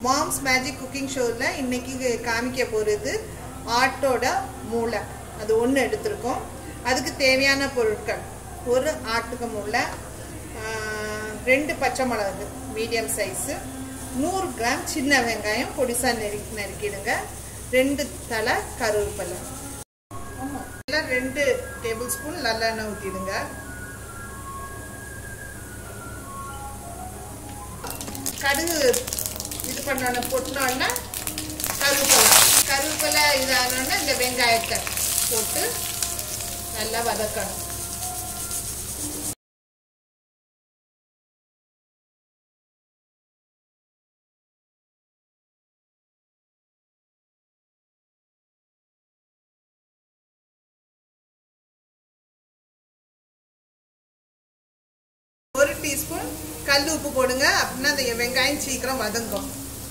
moms magic cooking ஷோவில் இன்னைக்கு காமிக்க போகிறது ஆட்டோட மூளை அது ஒன்று எடுத்திருக்கோம் அதுக்கு தேவையான பொருட்கள் ஒரு ஆட்டுக்கு மூளை ஆஹ், ரெண்டு பச்சை மிளகு மீடியம் சைஸு நூறு கிராம் சின்ன வெங்காயம் பொடிசாக நெரு நறுக்கிடுங்க ரெண்டு தலை கருவேப்பிலை இதில் ரெண்டு டேபிள் ஸ்பூன் நல்லெண்ணெய் ஊற்றிடுங்க கடுகு இது பண்ணோன்னு பொட்டினோன்னா கருவேப்பிலை கருவேப்பிலை இதானோன்னா இந்த வெங்காயத்தை போட்டு நல்லா வதக்கணும் ஒரு டீஸ்பூன் கல் உப்பு போடுங்க அப்படின்னா அந்த வெங்காயம் சீக்கிரம் வதங்கும்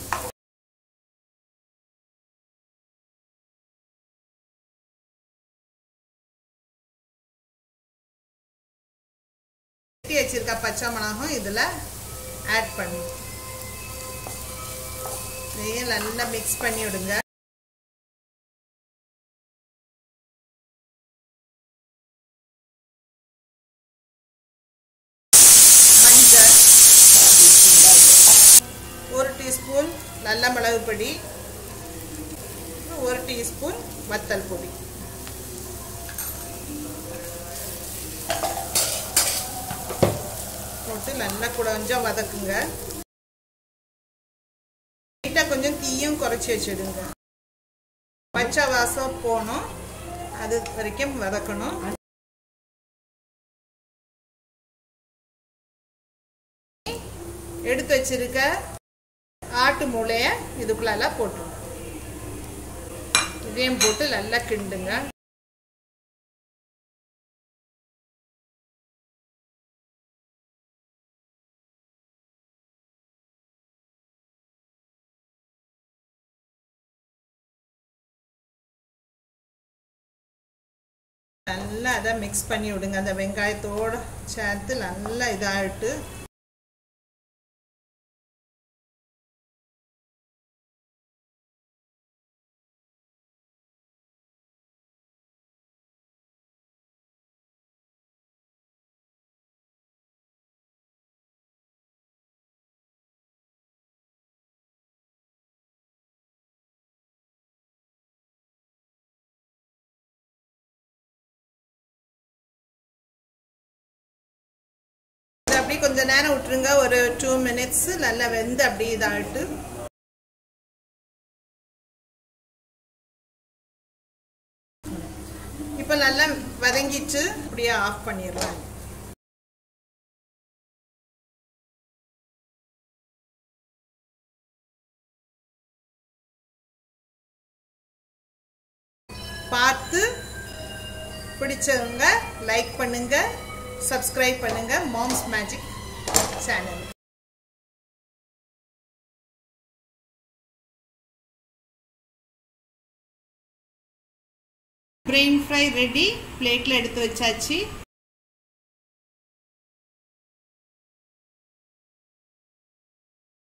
வெட்டி வச்சிருக்க பச்சை மிளகும் இதில் ஆட் பண்ணி இதையும் நல்லா மிக்ஸ் பண்ணி விடுங்க மஞ்சள் ஒரு டீஸ்பூன் நல்ல மிளகு பொடி ஒரு டீஸ்பூன் வத்தல் பொடி போட்டு நல்லா கொஞ்சம் வதக்குங்க லைட்டாக கொஞ்சம் தீயும் குறைச்சி வச்சிடுங்க பச்சை வாசம் போகணும் அது வரைக்கும் வதக்கணும் எடுத்து வச்சிருக்க ஆட்டு மூளைய இதுக்குள்ளெல்லாம் போட்டுருங்க இதையும் போட்டு நல்லா கிண்டுங்க நல்லா அதை மிக்ஸ் பண்ணி விடுங்க அந்த வெங்காயத்தோடு சேர்த்து நல்லா இதாகிட்டு இது அப்படியே கொஞ்ச நேரம் விட்டுருங்க ஒரு டூ மினிட்ஸ் நல்லா வெந்து அப்படியே இதாகிட்டு இப்போ நல்லா வதங்கிட்டு அப்படியே ஆஃப் பண்ணிடலாம் பார்த்து பிடிச்சவங்க லைக் பண்ணுங்க சப்ஸ்கிரைப் பண்ணுங்க mom's magic channel brain fry ready பிளேட்டில் எடுத்து வச்சாச்சு